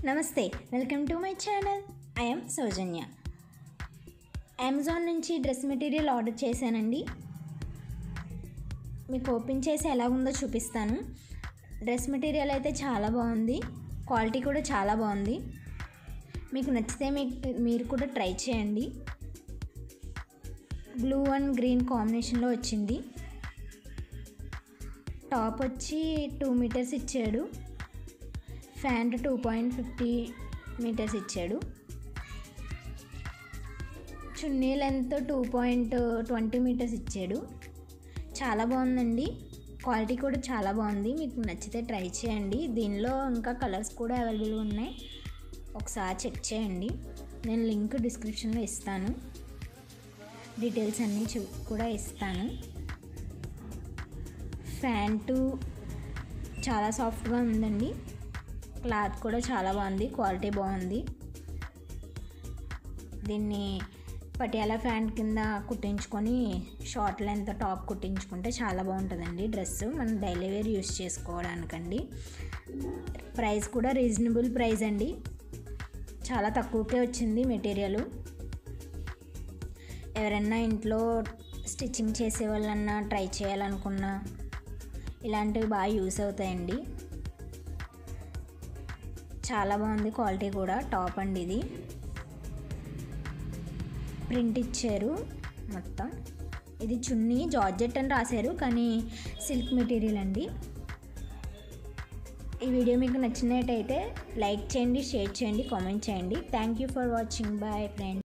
నమస్తే welcome to my channel I'm Soujanya Amazon నుంచి dress material order చేశానండి మీకు ఓపెన్ చేసి ఎలా ఉందో చూపిస్తాను డ్రెస్ మెటీరియల్ అయితే చాలా బాగుంది క్వాలిటీ కూడా చాలా బాగుంది మీకు నచ్చితే మీ మీరు కూడా ట్రై చేయండి బ్లూ అండ్ గ్రీన్ కాంబినేషన్లో వచ్చింది టాప్ వచ్చి టూ మీటర్స్ ఇచ్చాడు pant two point fifty meters ఇచ్చాడు చున్నీ length two point twenty meters ఇచ్చాడు చాలా బాగుందండి క్వాలిటీ కూడా చాలా బాగుంది మీకు నచ్చితే ట్రై చేయండి దీనిలో ఇంకా కలర్స్ కూడా అవైలబుల్ ఉన్నాయి ఒకసారి చెక్ చేయండి నేను లింక్ డిస్క్రిప్షన్లో ఇస్తాను డీటెయిల్స్ అన్నీ చూ కూడా ఇస్తాను ఫ్యాంటు చాలా సాఫ్ట్గా ఉందండి క్లాత్ కూడా చాలా బాగుంది క్వాలిటీ బాగుంది దీన్ని పటియాలా ఫ్యాంట్ కింద కుట్టించుకొని షార్ట్ లెంత్ టాప్ కుట్టించుకుంటే చాలా బాగుంటుందండి డ్రెస్ మనం డైలీ వేర్ యూస్ చేసుకోవడానికండి ప్రైస్ కూడా రీజనబుల్ ప్రైస్ అండి చాలా తక్కువకే వచ్చింది మెటీరియల్ ఎవరైనా ఇంట్లో స్టిచ్చింగ్ చేసే వాళ్ళన్నా ట్రై చేయాలనుకున్నా ఇలాంటివి బాగా యూస్ అవుతాయండి చాలా బాగుంది క్వాలిటీ కూడా టాప్ అండి ఇది ప్రింట్ ఇచ్చారు మొత్తం ఇది చున్నీ జార్జెట్ అని రాశారు కానీ సిల్క్ మెటీరియల్ అండి ఈ వీడియో మీకు నచ్చినట్టయితే లైక్ చేయండి షేర్ చేయండి కామెంట్ చేయండి thank you for watching bye friends